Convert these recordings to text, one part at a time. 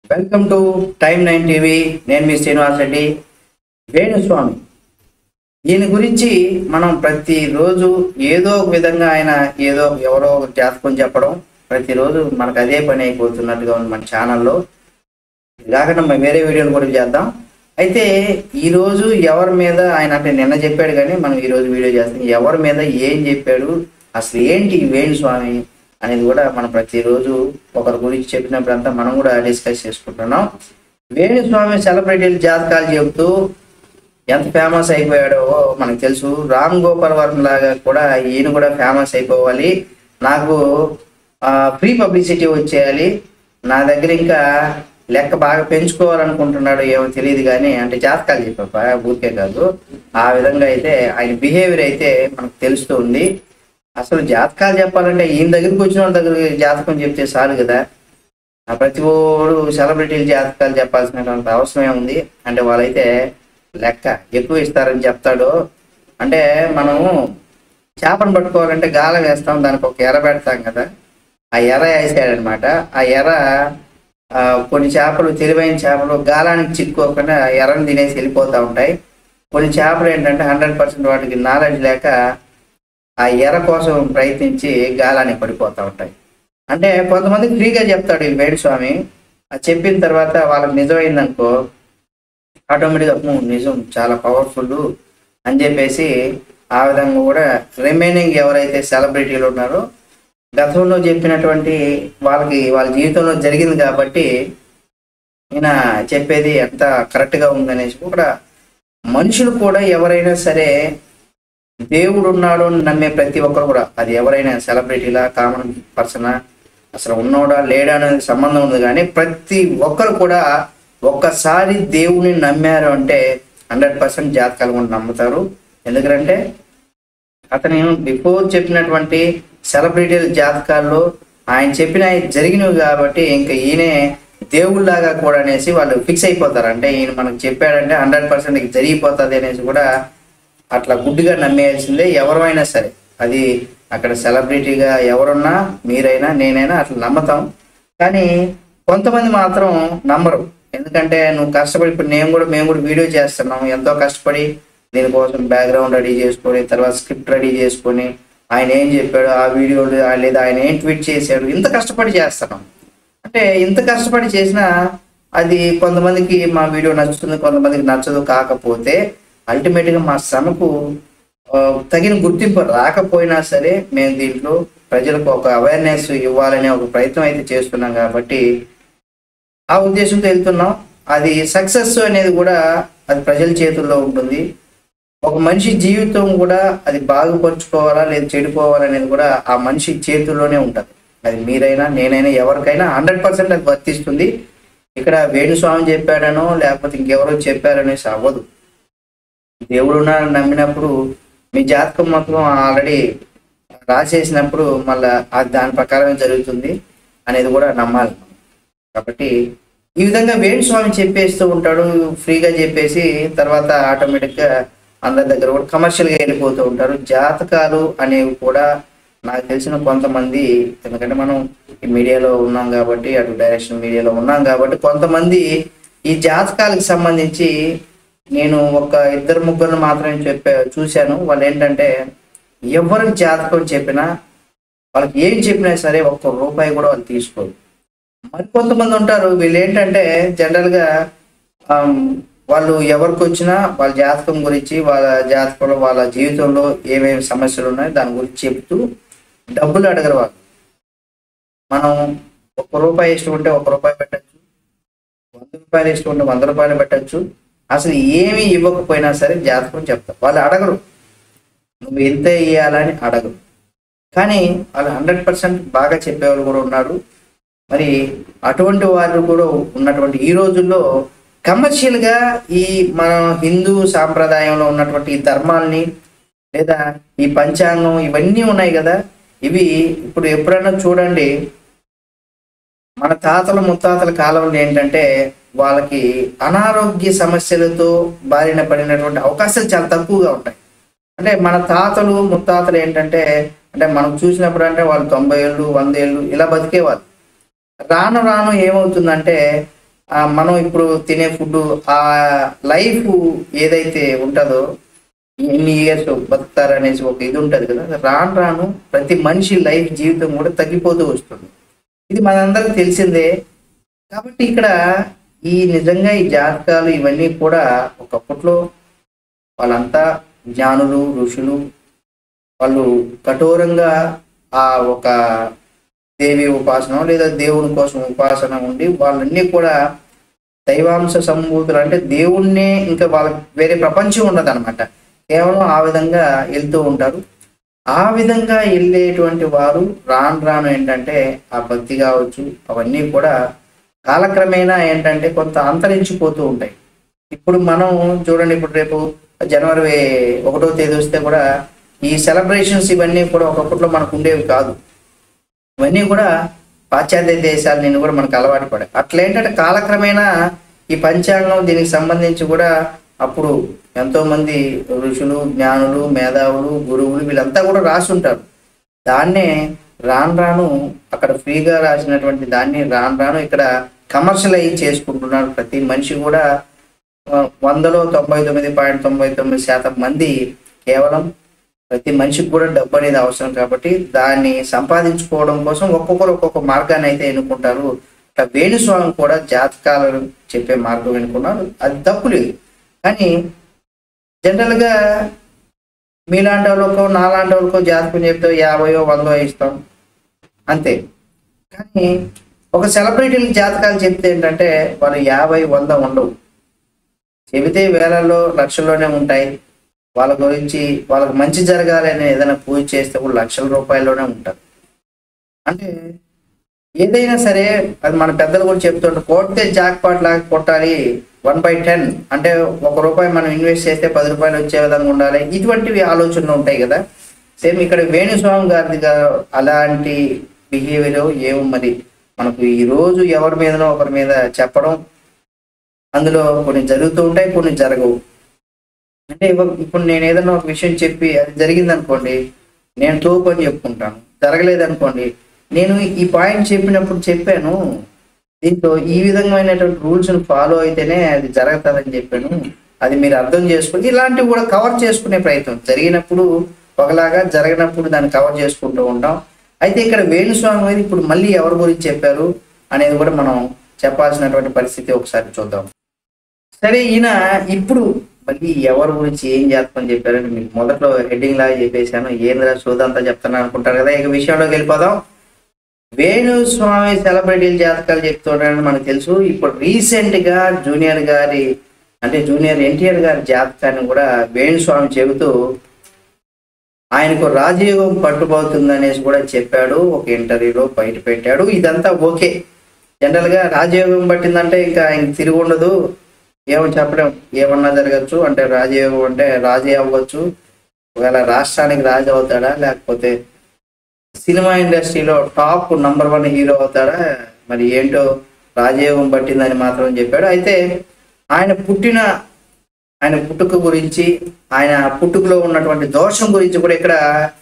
welcome to time nine TV నేను మీ శ్రీనివాస్ రెడ్డి వేణుస్వామి ఈయన గురించి మనం ప్రతిరోజు ఏదో ఒక విధంగా ఆయన ఏదో ఎవరో ఒక జాతకం చెప్పడం ప్రతిరోజు మనకు అదే పని అయిపోతున్నట్టుగా ఉంది మన ఛానల్లో కాకుండా మనం వేరే వీడియోలు కూడా చేద్దాం అయితే ఈ రోజు ఎవరి మీద ఆయన అంటే నిన్న చెప్పాడు కానీ మనం ఈ రోజు వీడియో చేస్తాం ఎవరి మీద ఏం చెప్పాడు అసలు ఏంటి ఈ వేణుస్వామి అనేది కూడా మనం ప్రతిరోజు ఒకరి గురించి చెప్పినప్పుడంతా మనం కూడా డిస్కస్ చేసుకుంటున్నాం వేణుస్వామి సెలబ్రిటీలు జాతకాలు చెబుతూ ఎంత ఫేమస్ అయిపోయాడో మనకు తెలుసు రామ్ గోపాల్ వర్మ లాగా కూడా ఈయన కూడా ఫేమస్ అయిపోవాలి నాకు ఫ్రీ పబ్లిసిటీ వచ్చేయాలి నా దగ్గర ఇంకా లెక్క బాగా పెంచుకోవాలనుకుంటున్నాడు ఏమో తెలియదు కానీ అంటే జాతకాలు చెప్పప్ప ఊరికే కాదు ఆ విధంగా అయితే ఆయన బిహేవియర్ అయితే మనకు తెలుస్తుంది అసలు జాతకాలు చెప్పాలంటే ఈయన దగ్గరికి వచ్చిన వాళ్ళ దగ్గర జాతకం చెప్తే చాలు కదా ఆ ప్రతి ఓడు సెలబ్రిటీలు జాతకాలు చెప్పాల్సినటువంటి అవసరమే ఉంది అంటే వాళ్ళైతే లెక్క ఎక్కువ ఇస్తారని చెప్తాడు అంటే మనము చేపను పట్టుకోవాలంటే గాలం వేస్తాం దానికి ఒక ఎర పెడతాం కదా ఆ ఎర వేసాడనమాట ఆ ఎర ఆ, కొన్ని చేపలు తెలివైన చేపలు గాలానికి చిక్కుకోకుండా ఎర్రని తినేసి వెళ్ళిపోతూ ఉంటాయి కొన్ని చేపలు ఏంటంటే హండ్రెడ్ పర్సెంట్ వాటికి నాలెడ్జ్ లేక ఆ ఎర కోసం ప్రయత్నించి గాలానికి పడిపోతూ ఉంటాయి అంటే కొంతమంది ఫ్రీగా చెప్తాడు ఈ వేణుస్వామి అది చెప్పిన తర్వాత వాళ్ళకి నిజమైందనుకో ఆటోమేటిక్గా "అమ్మో, నిజం చాలా పవర్ఫుల్ అని చెప్పేసి ఆ విధంగా కూడా రిమైనింగ్ ఎవరైతే సెలబ్రిటీలు ఉన్నారో గతంలో చెప్పినటువంటి వాళ్ళకి వాళ్ళ జీవితంలో జరిగింది కాబట్టి ఈయన చెప్పేది ఎంత కరెక్ట్గా ఉందనేసి కూడా మనుషులు కూడా ఎవరైనా సరే దేవుడు ఉన్నాడు అని నమ్మే ప్రతి ఒక్కరు కూడా అది ఎవరైనా సెలబ్రిటీలా కామన్ పర్సనా అసలు ఉన్నోడా లేడా అనేది సంబంధం ఉంది కానీ ప్రతి ఒక్కరు కూడా ఒక్కసారి దేవుని నమ్మారు అంటే హండ్రెడ్ పర్సెంట్ జాతకాలు కూడా నమ్ముతారు ఎందుకంటే అతను బిఫోర్ చెప్పినటువంటి సెలబ్రిటీల జాతకాల్లో ఆయన చెప్పిన జరిగినవి కాబట్టి ఇంకా ఈయనే దేవుళ్ళలాగా కూడా అనేసి వాళ్ళు ఫిక్స్ అయిపోతారు అంటే ఈయన మనకు చెప్పాడంటే హండ్రెడ్ పర్సెంట్ జరిగిపోతుంది అనేసి కూడా అట్లా గుడ్డిగా నమ్మేయాల్సిందే ఎవరైనా సరే అది అక్కడ సెలబ్రిటీగా ఎవరున్నా మీరైనా నేనైనా అట్లా నమ్ముతాం కానీ కొంతమంది మాత్రం నమ్మరు ఎందుకంటే నువ్వు కష్టపడి ఇప్పుడు నేను కూడా మేము కూడా వీడియో చేస్తున్నాం ఎంతో కష్టపడి దీనికోసం బ్యాక్గ్రౌండ్ రెడీ చేసుకొని తర్వాత స్క్రిప్ట్ రెడీ చేసుకొని ఆయన ఏం చెప్పాడు ఆ వీడియో లేదా ఆయన ఏం ట్వీట్ చేశాడు ఇంత కష్టపడి చేస్తున్నాం అంటే ఇంత కష్టపడి చేసినా అది కొంతమందికి మా వీడియో నచ్చుతుంది కొంతమందికి నచ్చదు కాకపోతే అల్టిమేట్గా మా శ్రమకు ఆ, తగిన గుర్తింపు రాకపోయినా సరే మేము దీంట్లో ప్రజలకు ఒక అవేర్నెస్ ఇవ్వాలనే ఒక ప్రయత్నం అయితే చేస్తున్నాం కాబట్టి ఆ ఉద్దేశంతో వెళ్తున్నాం అది సక్సెస్ అనేది కూడా అది ప్రజల చేతుల్లో ఉంటుంది ఒక మనిషి జీవితం కూడా అది బాగుపరుచుకోవాలా లేదా చెడిపోవాలా అనేది కూడా ఆ మనిషి చేతుల్లోనే ఉంటుంది అది మీరైనా నేనైనా ఎవరికైనా హండ్రెడ్ పర్సెంట్ అది వర్తిస్తుంది ఇక్కడ వేణుస్వామి చెప్పాడనో లేకపోతే ఇంకెవరో చెప్పారనేసి అవ్వదు దేవుడు ఉన్నాడని నమ్మినప్పుడు మీ జాతకం మొత్తం ఆల్రెడీ రాసేసినప్పుడు మళ్ళా అది దాని ప్రకారమే జరుగుతుంది అనేది కూడా నమ్మాలి కాబట్టి ఈ విధంగా వేణుస్వామి చెప్పేస్తూ ఉంటాడు ఫ్రీగా చెప్పేసి తర్వాత ఆటోమేటిక్గా అందరి దగ్గర కూడా కమర్షియల్గా వెళ్ళిపోతూ ఉంటారు జాతకాలు అనేవి కూడా నాకు తెలిసిన కొంతమంది ఎందుకంటే మనం ఈ మీడియాలో ఉన్నాం కాబట్టి అటు డైరెక్షన్ మీడియాలో ఉన్నాం కాబట్టి కొంతమంది ఈ జాతకాలకు సంబంధించి నేను ఒక ఇద్దరు ముగ్గురు మాత్రమే చెప్పా చూశాను వాళ్ళు ఏంటంటే ఎవరికి జాతకం చెప్పినా వాళ్ళకి ఏం చెప్పినా సరే ఒక్క రూపాయి కూడా వాళ్ళు తీసుకోరు మరి కొంతమంది ఉంటారు వీళ్ళు ఏంటంటే జనరల్గా ఆమ్, వాళ్ళు ఎవరికి వచ్చినా వాళ్ళ జాతకం గురించి వాళ్ళ జాతకంలో వాళ్ళ జీవితంలో ఏమేమి సమస్యలు ఉన్నాయో దాని గురించి చెప్తూ డబ్బులు అడగరు వాళ్ళు మనం ఒక్క రూపాయి ఇష్టం ఉంటే ఒక రూపాయి పెట్టచ్చు వంద రూపాయలు ఇష్టం ఉంటే వంద రూపాయలు పెట్టచ్చు అసలు ఏమీ ఇవ్వకపోయినా సరే జాతకం చెప్తారు వాళ్ళు అడగరు నువ్వు ఎంత ఇవ్వాలని అడగరు కానీ వాళ్ళు హండ్రెడ్ పర్సెంట్ బాగా చెప్పేవాళ్ళు కూడా ఉన్నారు మరి అటువంటి వారు కూడా ఉన్నటువంటి ఈ రోజుల్లో కమర్షియల్ గా ఈ మన హిందూ సాంప్రదాయంలో ఉన్నటువంటి ఈ ధర్మాల్ని లేదా ఈ పంచాంగం ఇవన్నీ ఉన్నాయి కదా ఇవి ఇప్పుడు ఎప్పుడైనా చూడండి మన తాతల ముత్తాతల కాలంలో ఏంటంటే వాళ్ళకి అనారోగ్య సమస్యలతో బారిన పడినటువంటి అవకాశాలు చాలా తక్కువగా ఉంటాయి అంటే మన తాతలు ముత్తాతలు ఏంటంటే అంటే మనం చూసినప్పుడు అంటే వాళ్ళు తొంభై ఏళ్ళు వంద ఏళ్ళు ఇలా బతికేవాళ్ళు రాను రాను ఏమవుతుందంటే ఆ, మనం ఇప్పుడు తినే ఫుడ్ ఆ లైఫ్ ఏదైతే ఉంటుందో ఎన్ని ఇయర్స్ బతుకుతారు అనేసి ఒక ఇది ఉంటుంది కదా రాను రాను ప్రతి మనిషి లైఫ్ జీవితం కూడా తగ్గిపోతూ వస్తుంది ఇది మనందరికి తెలిసిందే కాబట్టి ఇక్కడ ఈ నిజంగా ఈ జాతకాలు ఇవన్నీ కూడా ఒకప్పట్లో వాళ్ళంతా జ్ఞానులు ఋషులు వాళ్ళు కఠోరంగా ఆ ఒక దేవి ఉపాసన లేదా దేవుని కోసం ఉపాసన ఉండి వాళ్ళన్నీ కూడా దైవాంశ సంభూతులు అంటే దేవుణ్ణే ఇంకా వాళ్ళకి వేరే ప్రపంచం ఉండదు అనమాట కేవలం ఆ విధంగా వెళ్తూ ఉంటారు ఆ విధంగా వెళ్ళేటువంటి వారు రాను రాను ఏంటంటే ఆ భక్తి కావచ్చు అవన్నీ కూడా కాలక్రమేణా ఏంటంటే కొంత అంతరించిపోతూ ఉంటాయి ఇప్పుడు మనం చూడండి ఇప్పుడు రేపు జనవరి ఒకటో తేదీ వస్తే కూడా ఈ సెలబ్రేషన్స్ ఇవన్నీ కూడా ఒకప్పట్లో మనకు ఉండేవి కాదు ఇవన్నీ కూడా పాశ్చాత్య దేశాల నుండి కూడా మనకు అలవాటు పడాయి అట్లా ఏంటంటే కాలక్రమేణా ఈ పంచాంగం దీనికి సంబంధించి కూడా అప్పుడు ఎంతో మంది ఋషులు జ్ఞానులు మేధావులు గురువులు వీళ్ళంతా కూడా రాసి ఉంటారు దాన్నే రాను రాను అక్కడ ఫ్రీగా రాసినటువంటి దాన్ని రాను రాను ఇక్కడ కమర్షియలైజ్ చేసుకుంటున్నారు ప్రతి మనిషి కూడా ఆ, వందలో తొంభై తొమ్మిది పాయింట్ తొంభై తొమ్మిది శాతం మంది కేవలం ప్రతి మనిషికి కూడా డబ్బు అనేది అవసరం కాబట్టి దాన్ని సంపాదించుకోవడం కోసం ఒక్కొక్కరు ఒక్కొక్క మార్గాన్ని అయితే ఎన్నుకుంటారు ఇట్లా వేణుస్వామి కూడా జాతకాలను చెప్పే మార్గం ఎన్నుకున్నారు అది తప్పు లేదు కానీ జనరల్గా మీలాంటి వాళ్ళకో నాలాంటి వాళ్ళకో జాతకం చెప్తే యాభయో వందో ఇస్తాం అంతే కానీ ఒక సెలబ్రిటీలకు జాతకాలు చెప్తే ఏంటంటే వాళ్ళు యాభై వంద ఉండవు చెబితే వేలల్లో లక్షల్లోనే ఉంటాయి వాళ్ళ గురించి వాళ్ళకి మంచి జరగాలి అని ఏదైనా పూజ చేస్తే కూడా లక్షల రూపాయల్లోనే ఉంటారు అంటే ఏదైనా సరే అది మన పెద్దలు కూడా చెప్తుంటారు కొడితే జాక్ పాట్ లాగా కొట్టాలి వన్ బై టెన్ అంటే ఒక రూపాయి మనం ఇన్వెస్ట్ చేస్తే పది రూపాయలు వచ్చే విధంగా ఉండాలి ఇటువంటివి ఆలోచనలు ఉంటాయి కదా సేమ్ ఇక్కడ వేణుస్వామి గారిది గా- అలాంటి బిహేవియర్ ఏమో మరి మనకు ఈ రోజు ఎవరి మీదనో ఒకరి మీద చెప్పడం అందులో కొన్ని జరుగుతూ ఉంటాయి కొన్ని జరగవు అంటే ఇవ్వ- ఇప్పుడు నేను ఏదైనా ఒక విషయం చెప్పి అది జరిగింది అనుకోండి నేను తోపు అని చెప్పుకుంటాను జరగలేదు అనుకోండి నేను ఈ పాయింట్ చెప్పినప్పుడు చెప్పాను దీంట్లో ఈ విధమైనటువంటి రూల్స్ ఫాలో అయితేనే అది జరుగుతుందని చెప్పాను అది మీరు అర్థం చేసుకుని ఇలాంటివి కూడా కవర్ చేసుకునే ప్రయత్నం జరిగినప్పుడు ఒకలాగా జరగనప్పుడు దాన్ని కవర్ చేసుకుంటూ ఉంటాం అయితే ఇక్కడ వేణుస్వామి అనేది ఇప్పుడు మళ్ళీ ఎవరి గురించి చెప్పారు అనేది కూడా మనం చెప్పాల్సినటువంటి పరిస్థితి ఒకసారి చూద్దాం సరే ఈయన ఇప్పుడు మళ్ళీ ఎవరి గురించి ఏం చేస్తామని చెప్పారని మీకు మొదట్లో హెడ్డింగ్ లాగా చెప్పేశాను ఏంద్రా సోదంతా చెప్తాను అనుకుంటారు కదా ఇక విషయంలోకి వెళ్ళిపోదాం వేణుస్వామి సెలబ్రిటీల జాతకాలు చెప్తున్నారని మనకు తెలుసు ఇప్పుడు రీసెంట్ గా జూనియర్ గారి అంటే జూనియర్ ఎన్టీఆర్ గారి జాతకాన్ని కూడా వేణుస్వామి చెబుతూ ఆయనకు రాజయోగం పట్టుబోతుంది అనేసి కూడా చెప్పాడు ఒక ఇంటర్వ్యూలో బయట పెట్టాడు ఇదంతా ఓకే జనరల్ గా రాజయోగం పట్టిందంటే ఇంకా ఆయన తిరిగి ఉండదు ఏమో చెప్పడం ఏమన్నా జరగచ్చు అంటే రాజయోగం అంటే రాజే అవ్వచ్చు ఒకవేళ రాష్ట్రానికి రాజు అవుతాడా లేకపోతే సినిమా ఇండస్ట్రీలో టాప్ నంబర్ వన్ హీరో అవుతాడా మరి ఏంటో రాజయోగం పట్టిందని మాత్రం చెప్పాడు అయితే ఆయన పుట్టిన ఆయన పుట్టుక గురించి ఆయన పుట్టుకలో ఉన్నటువంటి దోషం గురించి కూడా ఇక్కడ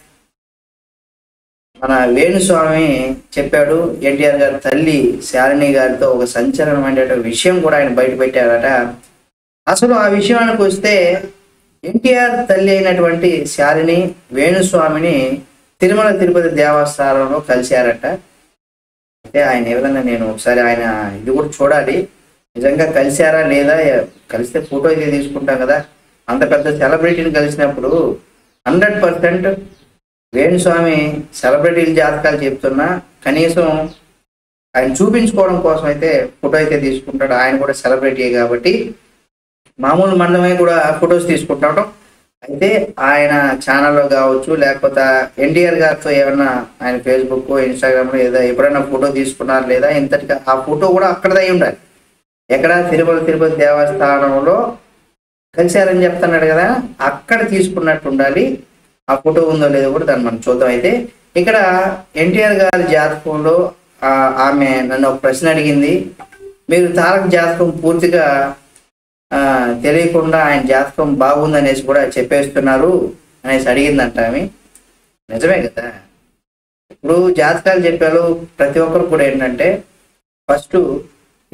మన వేణుస్వామి చెప్పాడు ఎన్టీఆర్ గారి తల్లి శాలిని గారితో ఒక సంచలనమైన విషయం కూడా ఆయన బయట పెట్టారట అసలు ఆ విషయానికి వస్తే ఎన్టీఆర్ తల్లి అయినటువంటి శాలిని వేణుస్వామిని తిరుమల తిరుపతి దేవస్థానంలో కలిశారట అయితే ఆయన ఏ విధంగా నేను ఒకసారి ఆయన ఇది కూడా చూడాలి నిజంగా కలిశారా లేదా కలిస్తే ఫోటో అయితే తీసుకుంటాం కదా అంత పెద్ద సెలబ్రిటీని కలిసినప్పుడు హండ్రెడ్ పర్సెంట్ వేణుస్వామి సెలబ్రిటీల జాతకాలు చెప్తున్నా కనీసం ఆయన చూపించుకోవడం కోసం అయితే ఫోటో అయితే తీసుకుంటాడు ఆయన కూడా సెలబ్రిటీ కాబట్టి మామూలు మందమే కూడా ఫొటోస్ తీసుకుంటాడు అయితే ఆయన ఛానల్లో కావచ్చు లేకపోతే ఎన్టీఆర్ గారితో ఏమన్నా ఆయన ఫేస్బుక్ ఇన్స్టాగ్రామ్ లో ఏదో ఎప్పుడైనా ఫోటో తీసుకున్నారు లేదా ఇంతటిగా ఆ ఫోటో కూడా అక్కడదై ఉండాలి ఎక్కడ తిరుమల తిరుపతి దేవస్థానంలో కలిశారని చెప్తున్నాడు కదా అక్కడ తీసుకున్నట్టు ఉండాలి ఆ ఫోటో ఉందో లేదో కూడా దాన్ని మనం చూద్దాం అయితే ఇక్కడ ఎన్టీఆర్ గారి జాతకంలో ఆ, ఆమె నన్ను ఒక ప్రశ్న అడిగింది మీరు తారక జాతకం పూర్తిగా ఆ, తెలియకుండా ఆయన జాతకం బాగుందనేసి కూడా చెప్పేస్తున్నారు అనేసి అడిగిందంట ఆమె నిజమే కదా ఇప్పుడు జాతకాలు చెప్పారు ప్రతి ఒక్కరు కూడా ఏంటంటే ఫస్ట్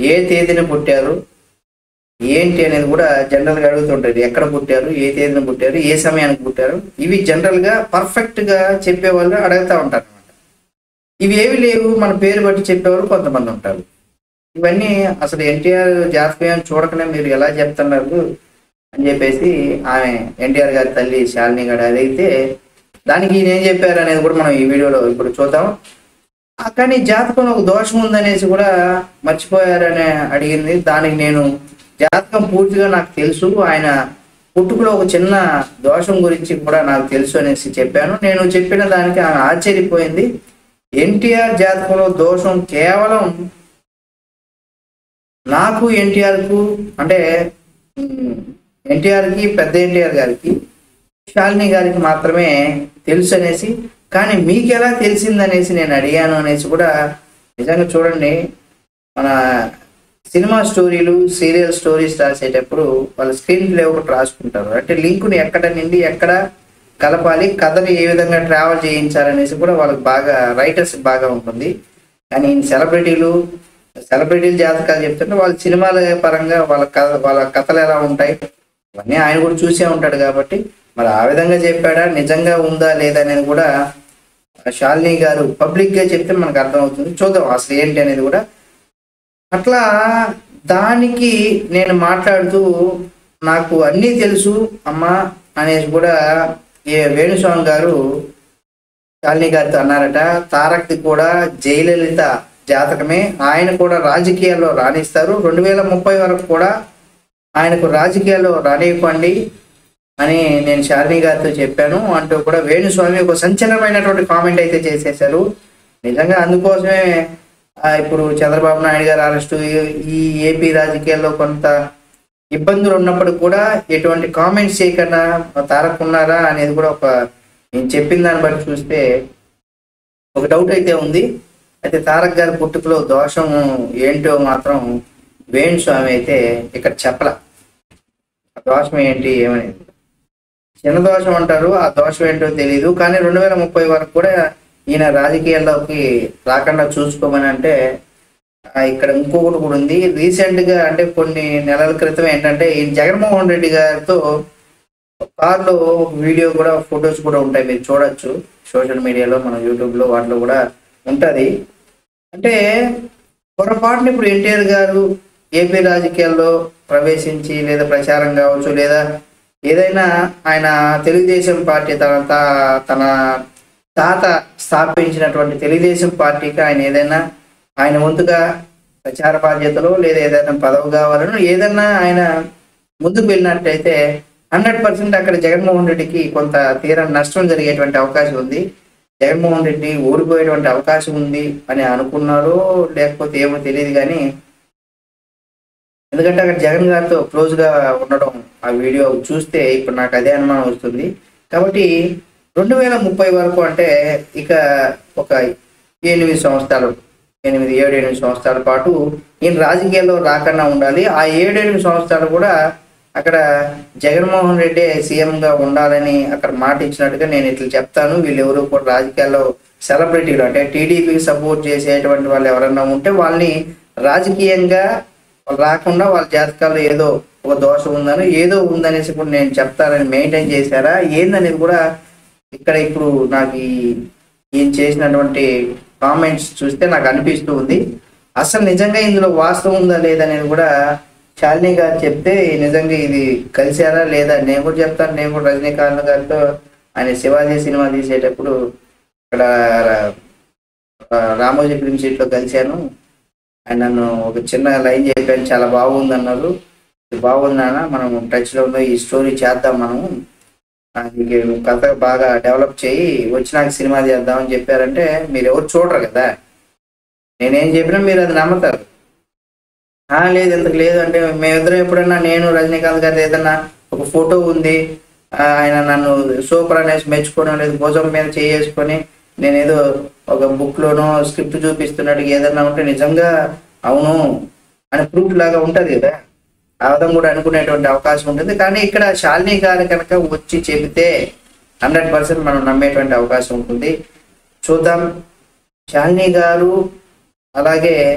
ఏ తేదీన పుట్టారు ఏంటి అనేది కూడా జనరల్గా అడుగుతుంటారు ఎక్కడ పుట్టారు ఏ తేదీన పుట్టారు ఏ సమయానికి పుట్టారు ఇవి జనరల్గా పర్ఫెక్ట్గా చెప్పే వాళ్ళు అడుగుతూ ఉంటారు అనమాట ఇవి ఏవి లేవు మన పేరు బట్టి చెప్పేవాళ్ళు కొంతమంది ఉంటారు ఇవన్నీ అసలు ఎన్టీఆర్ జాతకం చూడకనే మీరు ఎలా చెప్తున్నారు అని చెప్పేసి ఆమె ఎన్టీఆర్ గారి తల్లి శాలిని గారు అడిగితే దానికి ఈయన ఏం చెప్పారు అనేది కూడా మనం ఈ వీడియోలో ఇప్పుడు చూద్దాం ఆ, కానీ జాతకంలో ఒక దోషం ఉందనేసి కూడా మర్చిపోయారని అడిగింది దానికి నేను జాతకం పూర్తిగా నాకు తెలుసు ఆయన పుట్టుకలో ఒక చిన్న దోషం గురించి కూడా నాకు తెలుసు అనేసి చెప్పాను నేను చెప్పిన దానికి ఆమె ఆశ్చర్యపోయింది ఎన్టీఆర్ జాతకంలో దోషం కేవలం నాకు ఎన్టీఆర్కు అంటే ఎన్టీఆర్కి పెద్ద ఎన్టీఆర్ గారికి శాలిని గారికి మాత్రమే తెలుసు అనేసి కానీ మీకు ఎలా తెలిసిందనేసి నేను అడిగాను అనేసి కూడా నిజంగా చూడండి మన సినిమా స్టోరీలు సీరియల్ స్టోరీస్ రాసేటప్పుడు వాళ్ళ స్క్రీన్ ప్లే ఒకటి రాసుకుంటారు అంటే లింకుని ఎక్కడ నుండి ఎక్కడ కలపాలి కథని ఏ విధంగా ట్రావెల్ చేయించాలనేసి కూడా వాళ్ళకి బాగా రైటర్స్ బాగా ఉంటుంది కానీ సెలబ్రిటీలు సెలబ్రిటీల జాతకాలు చెప్తుంటే వాళ్ళ సినిమాల పరంగా వాళ్ళ కథ వాళ్ళ కథలు ఎలా ఉంటాయి ఇవన్నీ ఆయన కూడా చూసే ఉంటాడు కాబట్టి మరి ఆ విధంగా చెప్పాడా నిజంగా ఉందా లేదా అనేది కూడా శాలిని గారు పబ్లిక్ గా చెప్తే మనకు అర్థమవుతుంది చూద్దాం అసలు ఏంటి అనేది కూడా అట్లా దానికి నేను మాట్లాడుతూ నాకు అన్నీ తెలుసు అమ్మా అనేసి కూడా ఏ వేణుస్వామి గారు శాలిని గారితో అన్నారట తారక్ది కూడా జయలలిత జాతకమే ఆయన కూడా రాజకీయాల్లో రాణిస్తారు రెండు వేల ముప్పై వరకు కూడా ఆయనకు రాజకీయాల్లో రానివ్వండి అని నేను శాలిని గారితో చెప్పాను అంటూ కూడా వేణుస్వామి ఒక సంచలనమైనటువంటి కామెంట్ అయితే చేసేశారు నిజంగా అందుకోసమే ఆ, ఇప్పుడు చంద్రబాబు నాయుడు గారు అరెస్టు ఈ ఏపీ రాజకీయాల్లో కొంత ఇబ్బందులు ఉన్నప్పుడు కూడా ఎటువంటి కామెంట్స్ చేయకుండా తారక్ ఉన్నారా అనేది కూడా ఒక నేను చెప్పిన దాన్ని బట్టి చూస్తే ఒక డౌట్ అయితే ఉంది అయితే తారక్ గారి పుట్టుకలో దోషం ఏంటో మాత్రం వేణుస్వామి అయితే ఇక్కడ చెప్పల ఆ దోషం ఏంటి ఏమనేది చిన్న దోషం అంటారు ఆ దోషం ఏంటో తెలియదు కానీ రెండు వేల ముప్పై వరకు కూడా ఈయన రాజకీయాల్లోకి రాకుండా చూసుకోమని అంటే ఆ, ఇక్కడ ఇంకొకటి కూడా ఉంది రీసెంట్ గా అంటే కొన్ని నెలల క్రితం ఏంటంటే ఈయన జగన్మోహన్ రెడ్డి గారితో కార్లో వీడియో కూడా ఫొటోస్ కూడా ఉంటాయి మీరు చూడొచ్చు సోషల్ మీడియాలో మన యూట్యూబ్ లో వాటిలో కూడా ఉంటది అంటే పొరపాటున ఇప్పుడు ఎన్టీఆర్ గారు ఏపీ రాజకీయాల్లో ప్రవేశించి లేదా ప్రచారం కావచ్చు లేదా ఏదైనా ఆయన తెలుగుదేశం పార్టీ తన తా- తన తాత స్థాపించినటువంటి తెలుగుదేశం పార్టీకి ఆయన ఏదైనా ఆయన వంతుగా ప్రచార బాధ్యతలు లేదా ఏదైనా పదవి కావాలను ఏదైనా ఆయన ముందుకు వెళ్ళినట్టయితే హండ్రెడ్ పర్సెంట్ అక్కడ జగన్మోహన్ రెడ్డికి కొంత తీరని నష్టం జరిగేటువంటి అవకాశం ఉంది జగన్మోహన్ రెడ్డి ఓడిపోయేటువంటి అవకాశం ఉంది అని అనుకున్నారో లేకపోతే ఏమో తెలియదు కానీ ఎందుకంటే అక్కడ జగన్ గారితో క్లోజ్ గా ఉండడం ఆ వీడియో చూస్తే ఇప్పుడు నాకు అదే అనుమానం వస్తుంది కాబట్టి రెండు వేల ముప్పై వరకు అంటే ఇక ఒక ఎనిమిది సంవత్సరాలు ఎనిమిది ఏడు ఎనిమిది సంవత్సరాల పాటు ఈయన రాజకీయాల్లో రాకుండా ఉండాలి ఆ ఏడు ఎనిమిది సంవత్సరాలు కూడా అక్కడ జగన్మోహన్ రెడ్డి సీఎం గా ఉండాలని అక్కడ మాట ఇచ్చినట్టుగా నేను ఇట్లా చెప్తాను వీళ్ళెవరు కూడా రాజకీయాల్లో సెలబ్రిటీలు అంటే టీడీపీకి సపోర్ట్ చేసేటువంటి వాళ్ళు ఎవరన్నా ఉంటే వాళ్ళని రాజకీయంగా వాళ్ళు రాకుండా వాళ్ళ జాతకాల్లో ఏదో ఒక దోషం ఉందని ఏదో ఉందనేసి కూడా నేను చెప్తానని మెయింటైన్ చేశారా ఏందనేది కూడా ఇక్కడ ఇప్పుడు నాకు ఈ ఈయన చేసినటువంటి కామెంట్స్ చూస్తే నాకు అనిపిస్తూ ఉంది అసలు నిజంగా ఇందులో వాస్తవం ఉందా లేదనేది కూడా శాలిని గారు చెప్తే నిజంగా ఇది కలిసారా లేదా నేను కూడా చెప్తాను నేను కూడా రజనీకాంత్ గారితో ఆయన శివాజీ సినిమా తీసేటప్పుడు ఇక్కడ ఆ, రామోజీ ఫిల్మ్ లో కలిశాను ఆయన నన్ను ఒక చిన్న లైన్ చెప్పాను చాలా బాగుంది అన్నారు ఇది బాగుంది నాన్న మనం టచ్ లో ఉన్న ఈ స్టోరీ చేద్దాం మనం ఆ, నీకు కథ బాగా డెవలప్ చేయి వచ్చినాక సినిమా చేద్దామని చెప్పారంటే మీరు ఎవరు చూడరు కదా నేనేం చెప్పినా మీరు అది నమ్ముతారు "ఆ, లేదు ఎందుకు లేదు అంటే మేమిద్దరం ఎప్పుడన్నా నేను రజనీకాంత్ గారి ఏదన్నా ఒక ఫోటో ఉంది ఆ, ఆయన నన్ను సూపర్ అనేసి మెచ్చుకోవడం లేదు భుజం మీద చేసుకొని నేను ఏదో ఒక బుక్ లోనో స్క్రిప్ట్ చూపిస్తున్నట్టు ఏదన్నా ఉంటే నిజంగా అవును అని ప్రూఫ్ లాగా ఉంటది కదా ఆ విధంగా కూడా అనుకునేటువంటి అవకాశం ఉంటుంది కానీ ఇక్కడ శాలిని గారు కనుక వచ్చి చెబితే హండ్రెడ్ పర్సెంట్ మనం నమ్మేటువంటి అవకాశం ఉంటుంది చూద్దాం శాలిని గారు అలాగే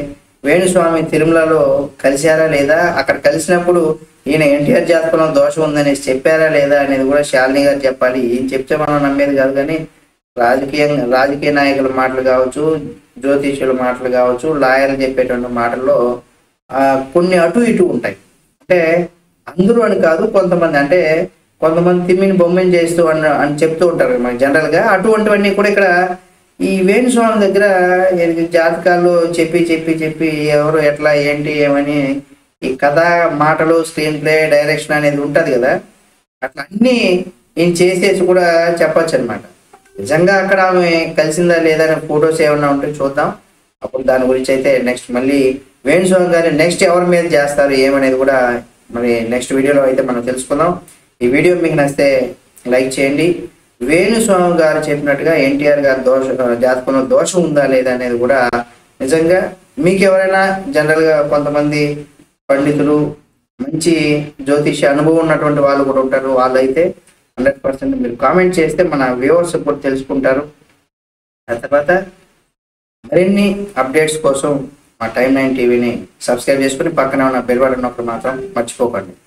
వేణుస్వామి తిరుమలలో కలిశారా లేదా అక్కడ కలిసినప్పుడు ఈయన ఎన్టీఆర్ జాతకంలో దోషం ఉందనేసి చెప్పారా లేదా అనేది కూడా శాలిని గారు చెప్పాలి ఈయన చెప్తే మనం నమ్మేది కాదు కానీ రాజకీయంగా రాజకీయ నాయకుల మాటలు కావచ్చు జ్యోతిష్యుల మాటలు కావచ్చు లాయర్లు చెప్పేటువంటి మాటల్లో ఆ, కొన్ని అటు ఇటు ఉంటాయి అంటే అందరూ అని కాదు కొంతమంది అంటే కొంతమంది తిమ్మిని బొమ్మని చేస్తూ అని అని చెప్తూ ఉంటారు మనకి జనరల్ గా అటువంటివన్నీ కూడా ఇక్కడ ఈ వేణుస్వామి దగ్గర ఈయనకి జాతకాలు చెప్పి చెప్పి చెప్పి ఎవరు ఎట్లా ఏంటి ఏమని ఈ కథ మాటలు స్క్రీన్ ప్లే డైరెక్షన్ అనేది ఉంటది కదా అట్లా అన్ని ఈయన చేసేసి కూడా చెప్పొచ్చు అనమాట నిజంగా అక్కడ ఆమె కలిసిందా లేదా అనే ఫొటోస్ ఏమన్నా ఉంటే చూద్దాం అప్పుడు దాని గురించి అయితే నెక్స్ట్ మళ్ళీ వేణుస్వామి గారి నెక్స్ట్ ఎవరి మీద చేస్తారు ఏమనేది కూడా మరి నెక్స్ట్ వీడియోలో అయితే మనం తెలుసుకుందాం ఈ వీడియో మీకు నచ్చితే లైక్ చేయండి వేణుస్వామి గారు చెప్పినట్టుగా ఎన్టీఆర్ గారి దోష జాతకంలో దోషం ఉందా లేదా అనేది కూడా నిజంగా మీకు ఎవరైనా జనరల్గా కొంతమంది పండితులు మంచి జ్యోతిష అనుభవం ఉన్నటువంటి వాళ్ళు కూడా ఉంటారు వాళ్ళైతే హండ్రెడ్ పర్సెంట్ మీరు కామెంట్ చేస్తే మన వ్యూవర్స్ కూడా తెలుసుకుంటారు ఆ తర్వాత మరిన్ని అప్డేట్స్ కోసం మా టైమ్ నైన్ టీవీని సబ్స్క్రైబ్ చేసుకుని పక్కన ఉన్న బెల్ బటన్ నొక్కడం మాత్రం మర్చిపోకండి